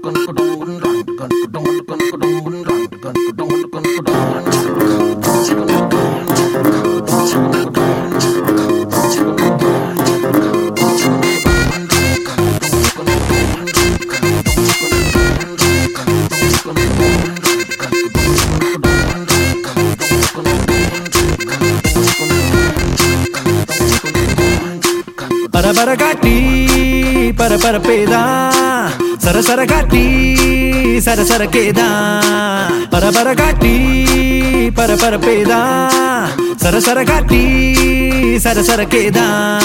பரபர காட்டி பரபரப்பேதா சரசர காட்டி சரசர கேதா பரபர காட்டி பரபரப்பேதா சரசர காட்டி சரசர கேதா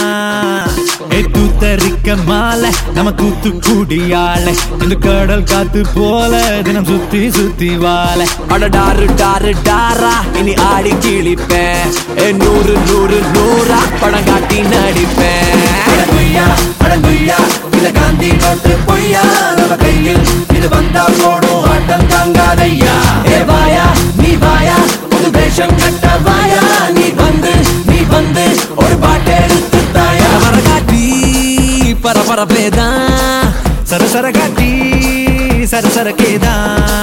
தூத்தரிக்க மாலை நம்ம தூத்து கூடியாள இந்த கடல் காத்து போல தினம் சுத்தி சுத்தி வாழ அட டாரு டாரு டாரா இனி ஆடி கிழிப்பேன் ஏ, நூறு நூறு நூறா படம் காட்டி நடிப்பேன் அடங்குய்யா அடங்குய்யா இத காந்தி நோட்டு பொய்யா நம்ம கையில் இது வந்தா போடும் ஆட்டம் தாங்காதையா ஏ வாயா நீ வாயா புது வேஷம் கட்ட வாயா நீ வந்து நீ வந்து ஒரு பாட்டெடுத்து தாயா பரபர காட்டி பரபரப்பேதான் சரசர காட்டி சரசர கேதா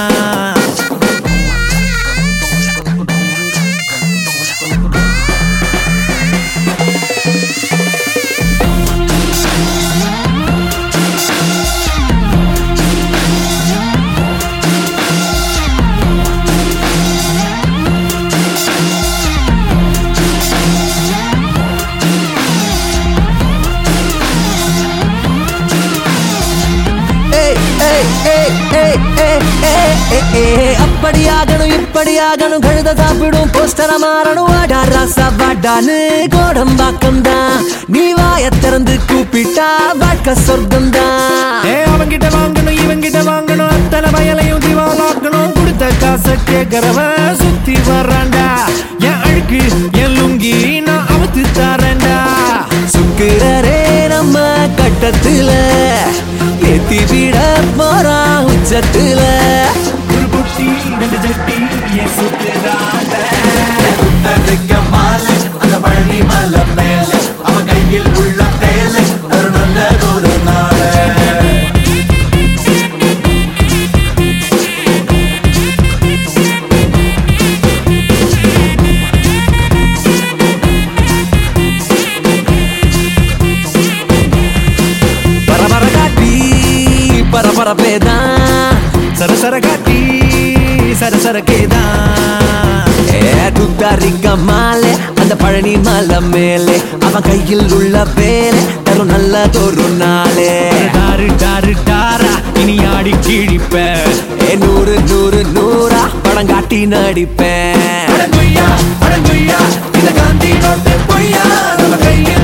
ஏய், ஏய், ஏய், ஏய், ஏய், ஏய், ஏய், ஏய், அப்படியாகணும் இப்படியாகணும் கழுத சாப்பிடும் போஸ்டர மாறணும் வாடா ராசா வாடான்னு கோடம்பாக்கம் தான் நீ வாய திறந்து கூப்பிட்டா வாழ்க்கை சொர்க்கம் தான் ஏ அவங்கிட்ட வாங்கணும் இவங்கிட்ட வாங்கணும் அத்தனை வயலையும் திவாலாக்கணும் கொடுத்த காசை கேட்கறவன் சுத்தி வர்றான்டா என் அழுக்கு என் லுங்கி நான் அவுத்து தரேன்டா சுக்கிரரே நம்ம கட்டத்துல ஏத்தி விட போறான் உச்சத்துல ஒரு குட்டி ரெண்டு ஜட்டி என் சுத்துறாங்க அந்த பழனி மலை மேல அவன் கையில் உள்ள தேலை ஒரு நல்ல ஒரு நாள பரபர காட்டி பரபரப்பேதான் சரசர காட்டி சரசர கேதா துத்தாரிக்க மாலை அந்த பழனி மலை மேலே அவன் கையில் உள்ள வேலை தரும் நல்லதொரு நாளே டாரு டாரு டாரா இனி ஆடி கிழிப்பேன் ஏ நூறு நூறு நூறா படம் காட்டி நடிப்பேன் அடங்குய்யா அடங்குய்யா இந்த காந்தி நோட்டு பொய்யா நம்ம கையில்